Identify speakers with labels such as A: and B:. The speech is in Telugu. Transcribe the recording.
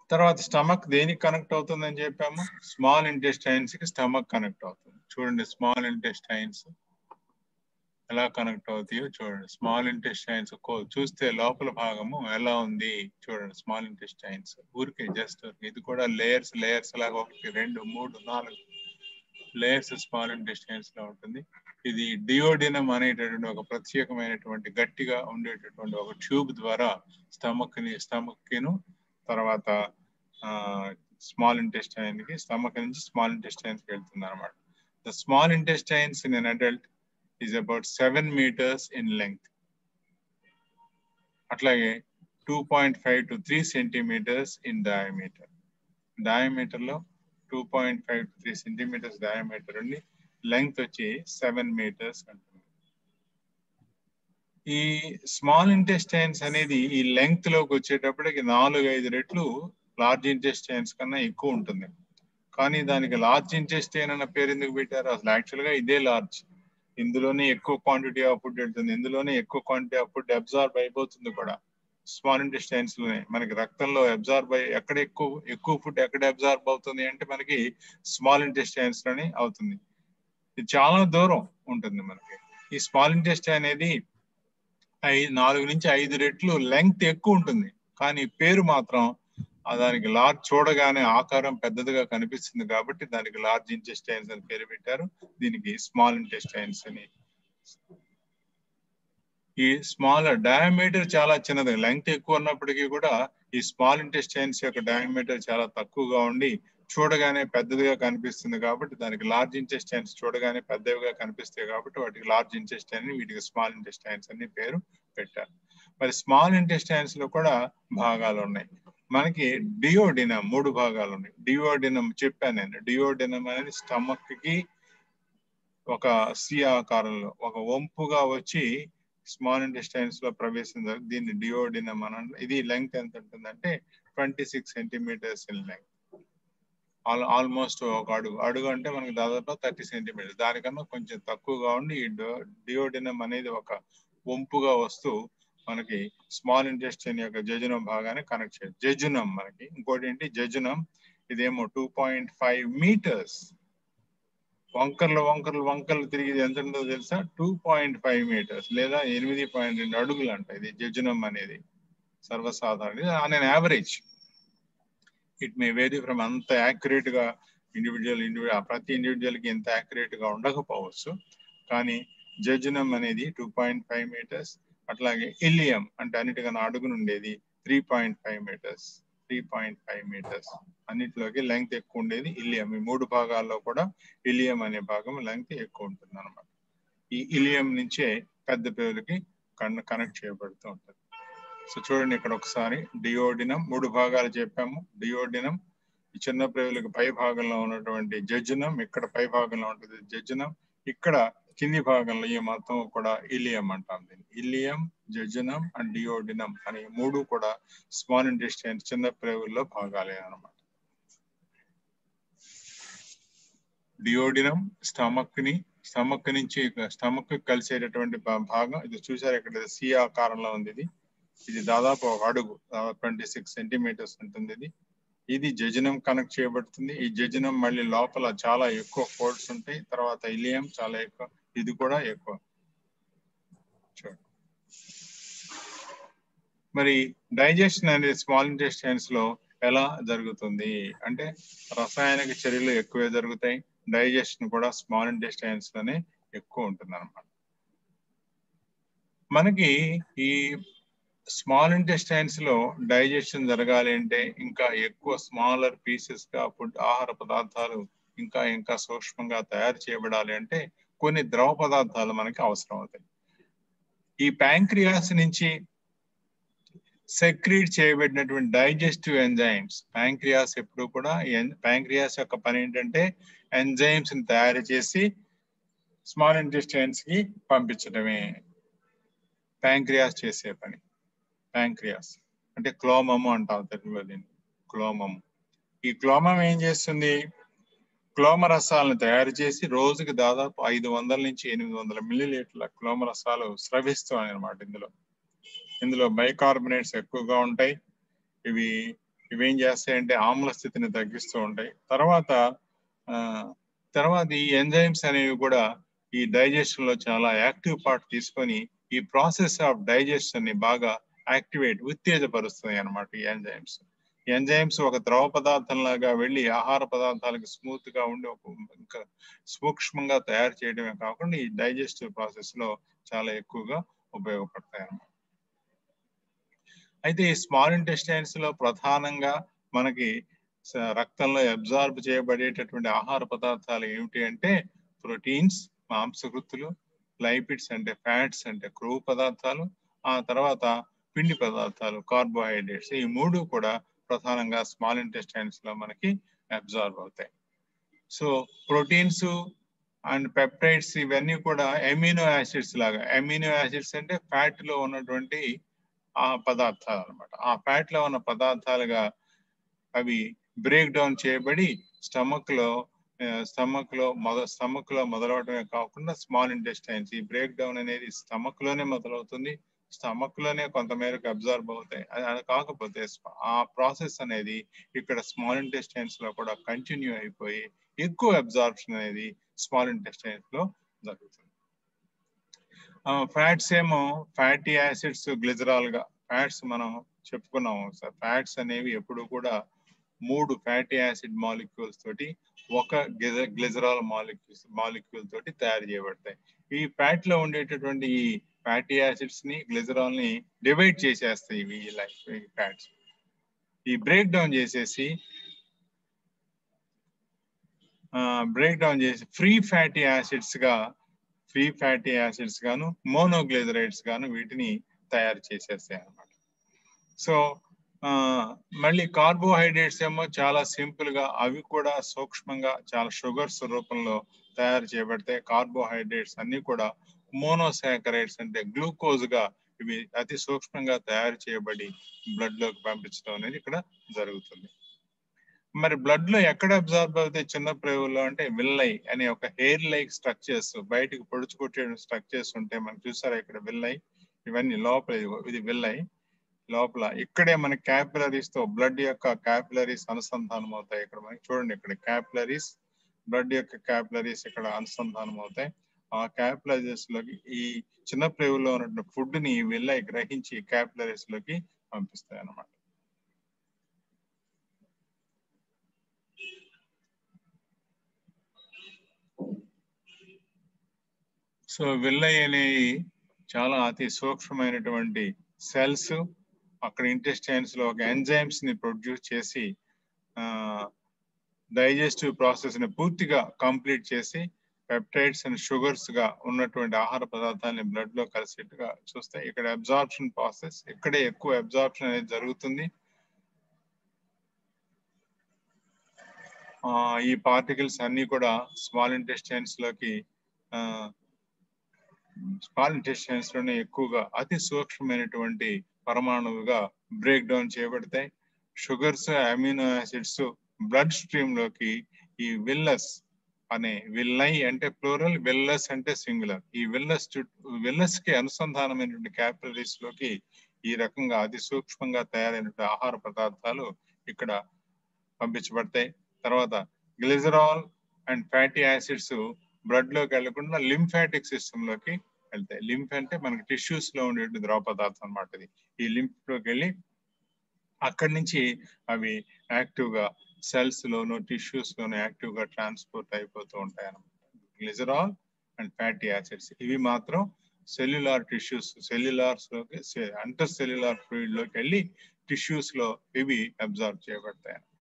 A: తర్వాత స్టమక్ దేనికి కనెక్ట్ అవుతుందని చెప్పాము స్మాల్ ఇంటెస్టైన్స్ కి స్టమక్ కనెక్ట్ అవుతుంది చూడండి స్మాల్ ఇంటెస్టైన్స్ ఎలా కనెక్ట్ అవుతాయో చూడండి స్మాల్ ఇంటెస్టైన్స్ చూస్తే లోపల భాగము ఎలా ఉంది చూడండి స్మాల్ ఇంటెస్టైన్స్ ఊరికే జస్ట్ ఇది కూడా లేయర్స్ లేయర్స్ లాగా ఒకటి రెండు మూడు నాలుగు లేయర్స్ స్మాల్ ఇంటెస్టైన్స్ లో ఉంటుంది ఇది డియోడినం అనేటటువంటి ఒక ప్రత్యేకమైనటువంటి గట్టిగా ఉండేటటువంటి ఒక ట్యూబ్ ద్వారా స్టమక్ ని స్టమక్ ను తర్వాత స్మాల్ ఇంటెస్టైన్ కి స్టమక్ నుంచి స్మాల్ ఇంటెస్టైన్స్ కి వెళ్తుంది అనమాట the small intestines in an adult is about seven metres in length అట్లాగే two point five to three centimetres in diameter diameter లో two point five to three centimetres diameter ఉండి లెంగ్త్ వచ్చి సెవెన్ మీటర్స్ ఉంటుంది ఈ స్మాల్ ఇంటెస్టైన్స్ అనేది ఈ లెంగ్త్ లోకి వచ్చేటప్పటికి నాలుగు ఐదు రెట్లు లార్జ్ ఇంటెస్టైన్స్ కన్నా ఎక్కువ ఉంటుంది కానీ దానికి లార్జ్ ఇంటెస్టైన్ అన్న పేరు ఎందుకు పెట్టారు అసలు యాక్చువల్ గా ఇదే లార్జ్ ఇందులోనే ఎక్కువ క్వాంటిటీ ఆఫ్ ఫుడ్ వెళ్తుంది ఇందులోనే ఎక్కువ క్వాంటిటీ ఆఫ్ ఫుడ్ అబ్జార్బ్ అయిపోతుంది కూడా స్మాల్ ఇంటెస్టైన్స్ లోనే మనకి రక్తంలో అబ్జార్బ్ అయ్యి ఎక్కడ ఎక్కువ ఎక్కువ ఫుడ్ ఎక్కడ అబ్జార్బ్ అవుతుంది అంటే మనకి స్మాల్ ఇంటెస్టైన్స్ లోనే అవుతుంది ఇది చాలా దూరం ఉంటుంది మనకి ఈ స్మాల్ ఇంటెస్టైన్ అనేది ఐదు నాలుగు నుంచి ఐదు రెట్లు లెంగ్త్ ఎక్కువ ఉంటుంది కానీ పేరు మాత్రం దానికి లార్జ్ చూడగానే ఆకారం పెద్దదిగా కనిపిస్తుంది కాబట్టి దానికి లార్జ్ ఇంటెస్టైన్స్ అని పేరు పెట్టారు దీనికి స్మాల్ ఇంటెస్టైన్స్ అని ఈ స్మాల్ డయామీటర్ చాలా చిన్నది లెంగ్త్ ఎక్కువ ఉన్నప్పటికీ కూడా ఈ స్మాల్ ఇంటెస్టైన్స్ యొక్క డయామీటర్ చాలా తక్కువగా ఉండి చూడగానే పెద్దదిగా కనిపిస్తుంది కాబట్టి దానికి లార్జ్ ఇంటెస్టైన్స్ చూడగానే పెద్దవిగా కనిపిస్తాయి కాబట్టి వాటికి లార్జ్ ఇంటెస్టైన్ వీటికి స్మాల్ ఇంటెస్టైన్స్ అని పేరు పెట్టారు మరి స్మాల్ ఇంటెస్టైన్స్ లో కూడా భాగాలు ఉన్నాయి మనకి డియోడినం మూడు భాగాలు ఉన్నాయి డియోడినం చెప్పాను నేను డియోడినం అనేది స్టమక్ కి ఒక సి ఆకారంలో ఒక వంపుగా వచ్చి స్మాల్ ఇంటెస్టైన్స్ లో ప్రవేశించారు దీన్ని డియోడినం అని ఇది లెంగ్త్ ఎంత ఉంటుందంటే twenty six centimetres in length all almost ఒక అడుగు అడుగు అంటే మనకి దాదాపు థర్టీ సెంటీమీటర్స్ దానికన్నా కొంచెం తక్కువగా ఉండి ఈ డియోడినం అనేది ఒక వంపుగా వస్తూ మనకి స్మాల్ ఇంటెస్టైన్ యొక్క జజునం భాగాన్ని కనెక్ట్ చేయాలి జజునం మనకి ఇంకోటి ఏంటి జజునం ఇదేమో టూ పాయింట్ ఫైవ్ మీటర్స్ వంకర్లు వంకర్లు వంకర్లు తిరిగి ఎంత ఉందో తెలుసా టూ పాయింట్ ఫైవ్ మీటర్స్ లేదా ఎనిమిది పాయింట్ రెండు అడుగులు అంట ఇది జజునం అనేది సర్వసాధారణ on average it may vary from అంత యాక్యురేట్ గా ఇండివిజువల్ ఇండివిజువల్ ప్రతి ఇండివిజువల్ కి ఎంత యాక్యురేట్ గా ఉండకపోవచ్చు కానీ జజునం అనేది టూ పాయింట్ ఫైవ్ మీటర్స్ అట్లాగే ఇలియం అంటే అన్నిటికన్నా అడుగును ఉండేది three point five metres three point five metres అన్నిటిలోకి లెంగ్త్ ఎక్కువ ఉండేది ఇలియం ఈ మూడు భాగాల్లో కూడా ఇలియం అనే భాగం లెంగ్త్ ఎక్కువ ఉంటుంది అనమాట ఈ ఇలియం నుంచే పెద్ద పేరుకి కన్ను కనెక్ట్ చేయబడుతూ ఉంటుంది సో చూడండి ఇక్కడ ఒకసారి డియోడినం మూడు భాగాలు చెప్పాము డియోడినం ఈ చిన్న ప్రేవులకు పై భాగంలో ఉన్నటువంటి జజ్జునం ఇక్కడ పై భాగంలో ఉంటుంది జజ్జునం ఇక్కడ కింది భాగంలో ఈ మొత్తం కూడా ఇలియం అంటాం దీన్ని ఇలియం జజ్జునం అండ్ డియోడినం అనే మూడు కూడా స్మాల్ ఇంటెస్టైన్ చిన్న ప్రేవుల్లో భాగాలే అనమాట డియోడినం స్టమక్ ని స్టమక్ నుంచి స్టమక్ కలిసేటటువంటి భాగం ఇది చూసారు ఇక్కడ సి ఆకారంలో ఉంది ఇది ఇది దాదాపు ఒక అడుగు ట్వంటీ సిక్స్ సెంటీమీటర్స్ ఉంటుంది ఇది ఇది జజనం కనెక్ట్ చేయబడుతుంది ఈ జజనం మళ్ళీ లోపల చాలా ఎక్కువ కోడ్స్ ఉంటాయి తర్వాత ఇలియం చాలా ఎక్కువ ఇది కూడా ఎక్కువ చూడండి మరి డైజెషన్ అనేది స్మాల్ ఇంటెస్టైన్స్ లో ఎలా జరుగుతుంది అంటే రసాయనిక చర్యలు ఎక్కువే జరుగుతాయి డైజెషన్ కూడా స్మాల్ ఇంటెస్టైన్స్ లోనే ఎక్కువ ఉంటుంది అనమాట మనకి ఈ స్మాల్ ఇంటెస్టైన్స్ లో డైజెషన్ జరగాలి అంటే ఇంకా ఎక్కువ స్మాలర్ పీసెస్ గా ఫుడ్ ఆహార పదార్థాలు ఇంకా ఇంకా సూక్ష్మంగా తయారు చేయబడాలి అంటే కొన్ని ద్రవ పదార్థాలు మనకి అవసరం అవుతాయి ఈ ప్యాంక్రియాస్ నుంచి సెక్రీట్ చేయబడినటువంటి డైజెస్టివ్ ఎంజైమ్స్ ప్యాంక్రియాస్ ఎప్పుడు కూడా ప్యాంక్రియాస్ యొక్క పని ఏంటంటే ఎంజైమ్స్ ని తయారు చేసి స్మాల్ ఇంటెస్టైన్స్ కి పంపించడమే ప్యాంక్రియాస్ చేసే పని ప్యాంక్రియాస్ అంటే క్లోమము అంటాం తెలుగులో దీన్ని క్లోమము ఈ క్లోమం ఏం చేస్తుంది క్లోమ రసాలను తయారు చేసి రోజుకి దాదాపు ఐదు వందల నుంచి ఎనిమిది వందల మిల్లీలీటర్ల క్లోమ రసాలు స్రవిస్తాయి అనమాట ఇందులో ఇందులో బైకార్బోనేట్స్ ఎక్కువగా ఉంటాయి ఇవి ఇవేం చేస్తాయంటే ఆమ్ల స్థితిని తగ్గిస్తూ ఉంటాయి తర్వాత ఆ, తర్వాత ఈ ఎంజైమ్స్ అనేవి కూడా ఈ డైజెషన్ లో చాలా యాక్టివ్ పార్ట్ తీసుకొని ఈ ప్రాసెస్ ఆఫ్ డైజెషన్ ని బాగా యాక్టివేట్ ఉత్తేజపరుస్తాయి అన్నమాట ఈ ఎంజైమ్స్ ఎంజైమ్స్ ఒక ద్రవ పదార్థం లాగా వెళ్ళి ఆహార పదార్థాలకు స్మూత్ గా ఉండి ఒక ఇంకా సూక్ష్మంగా తయారు చేయడమే కాకుండా ఈ డైజెస్టివ్ ప్రాసెస్ లో చాలా ఎక్కువగా ఉపయోగపడతాయి అన్నమాట అయితే ఈ స్మాల్ ఇంటెస్టైన్స్ లో ప్రధానంగా మనకి స- రక్తంలో అబ్జార్బ్ చేయబడేటటువంటి ఆహార పదార్థాలు ఏమిటి అంటే ప్రోటీన్స్ మాంసకృత్తులు లైపిడ్స్ అంటే ఫ్యాట్స్ అంటే క్రొవ్వు పదార్థాలు ఆ తర్వాత పిండి పదార్థాలు కార్బోహైడ్రేట్స్ ఈ మూడు కూడా ప్రధానంగా స్మాల్ ఇంటెస్టైన్స్ లో మనకి అబ్జార్బ్ అవుతాయి సో ప్రోటీన్స్ అండ్ పెప్టైడ్స్ ఇవన్నీ కూడా ఎమినో యాసిడ్స్ లాగా ఎమినో యాసిడ్స్ అంటే ఫ్యాట్ లో ఉన్నటువంటి ఆ పదార్థాలు అన్నమాట ఆ ఫ్యాట్ లో ఉన్న పదార్థాలుగా అవి బ్రేక్ డౌన్ చేయబడి స్టమక్ లో స్టమక్ లో మొద స్టమక్ లో మొదలవడమే కాకుండా స్మాల్ ఇంటెస్టైన్స్ ఈ బ్రేక్ డౌన్ అనేది స్టమక్ లోనే మొదలవుతుంది స్టమక్ లోనే కొంతమేరకు అబ్జర్వ్ అవుతాయి అది అది కాకపోతే స్ప- ఆ ప్రాసెస్ అనేది ఇక్కడ స్మాల్ ఇంటెస్టైన్స్ లో కూడా కంటిన్యూ అయిపోయి ఎక్కువ అబ్జార్ప్షన్ అనేది స్మాల్ ఇంటెస్టైన్స్ లో జరుగుతుంది ఫ్యాట్స్ ఏమో ఫ్యాటీ యాసిడ్స్ గ్లిజరాల్ గా ఫ్యాట్స్ మనం చెప్పుకున్నాము సార్ ఫ్యాట్స్ అనేవి ఎప్పుడు కూడా మూడు ఫ్యాటీ యాసిడ్ మాలిక్యూల్స్ తోటి ఒక గ్లిజరాల్ మాలిక్యూల్స్ మాలిక్యూల్ తోటి తయారు చేయబడతాయి ఈ ఫ్యాట్ లో ఉండేటటువంటి ఈ ఫ్యాటీ యాసిడ్స్ ని గ్లిజరాల్ ని డివైడ్ చేసేస్తాయి ఇవి లైఫ్ ఫ్యాట్స్ ఈ బ్రేక్ డౌన్ చేసేసి బ్రేక్ డౌన్ చేసి ఫ్రీ ఫ్యాటీ యాసిడ్స్ గా ఫ్రీ ఫ్యాటీ యాసిడ్స్ గాను మోనోగ్లిజరైడ్స్ గాను వీటిని తయారు చేసేస్తాయి అన్నమాట సో ఆ, మళ్ళీ కార్బోహైడ్రేట్స్ ఏమో చాలా సింపుల్ గా అవి కూడా సూక్ష్మంగా చాలా షుగర్స్ రూపంలో తయారు చేయబడతాయి కార్బోహైడ్రేట్స్ అన్ని కూడా మోనోసాకరైడ్స్ అంటే గ్లూకోజ్ గా ఇవి అతి సూక్ష్మంగా తయారు చేయబడి బ్లడ్ లోకి పంపించడం అనేది ఇక్కడ జరుగుతుంది మరి బ్లడ్ లో ఎక్కడ అబ్జార్బ్ అవుతాయి చిన్న ప్రేవుల్లో అంటే విల్లై అనే ఒక హెయిర్ లైక్ స్ట్రక్చర్స్ బయటకు పొడుచుకొట్టే స్ట్రక్చర్స్ ఉంటాయి మనం చూసారా ఇక్కడ విల్లై ఇవన్నీ లోపల ఇదిగో, ఇది విల్లై లోపల ఇక్కడే మన క్యాపిలరీస్ తో బ్లడ్ యొక్క క్యాపిలరీస్ అనుసంధానం అవుతాయి ఇక్కడ మనకి చూడండి ఇక్కడ క్యాపిలరీస్ బ్లడ్ యొక్క క్యాపిలరీస్ ఇక్కడ అనుసంధానం అవుతాయి ఆ క్యాపిలరీస్ లోకి ఈ చిన్న ప్రేవుల్లో ఉన్నటువంటి ఫుడ్ ని వెళ్ళి గ్రహించి క్యాపిలరీస్ లోకి పంపిస్తాయి అన్నమాట సో విల్లై అనేవి చాలా అతి సూక్ష్మమైనటువంటి సెల్స్ అక్కడ ఇంటెస్టైన్స్ లో ఒక ఎంజైమ్స్ ని ప్రొడ్యూస్ చేసి డైజెస్టివ్ ప్రాసెస్ ని పూర్తిగా కంప్లీట్ చేసి పెప్టైడ్స్ అండ్ షుగర్స్ గా ఉన్నటువంటి ఆహార పదార్థాలని బ్లడ్ లో కలిసేట్టుగా చూస్తే ఇక్కడ అబ్జార్ప్షన్ ప్రాసెస్ ఇక్కడే ఎక్కువ అబ్జార్ప్షన్ అనేది జరుగుతుంది ఆ, ఈ పార్టికల్స్ అన్ని కూడా స్మాల్ ఇంటెస్టైన్స్ లోకి స్మాల్ ఇంటెస్టైన్స్ లోనే ఎక్కువగా అతి సూక్ష్మమైనటువంటి పరమాణువుగా బ్రేక్ డౌన్ చేయబడతాయి sugars amino acids blood stream లోకి ఈ విల్లస్ అనే విల్లై అంటే ప్లూరల్ విల్లస్ అంటే సింగులర్ ఈ విల్లస్ చుట్టూ విల్లస్ కి అనుసంధానమైనటువంటి క్యాపిలరీస్ లోకి ఈ రకంగా అతి సూక్ష్మంగా తయారైనటువంటి ఆహార పదార్థాలు ఇక్కడ పంపించబడతాయి తర్వాత glycerol and fatty acids blood లోకి వెళ్లకుండా లింఫాటిక్ సిస్టమ్ లోకి వెళ్తాయి లింఫ్ అంటే మనకి టిష్యూస్ లో ఉండే ద్రవ పదార్థం అన్నమాట ఇది ఈ లింఫ్ లోకి వెళ్ళి అక్కడి నుంచి అవి యాక్టివ్ గా సెల్స్ లోను టిష్యూస్ లోను యాక్టివ్ గా ట్రాన్స్పోర్ట్ అయిపోతూ ఉంటాయి అన్నమాట గ్లిజరాల్ అండ్ ఫ్యాటీ యాసిడ్స్ ఇవి మాత్రం సెల్యులార్ టిష్యూస్ సెల్యులార్స్ లోకి అంటర్ సెల్యులార్ ఫ్లూయిడ్ లోకి వెళ్ళి టిష్యూస్ లో ఇవి అబ్జర్వ్ చేయబడతాయి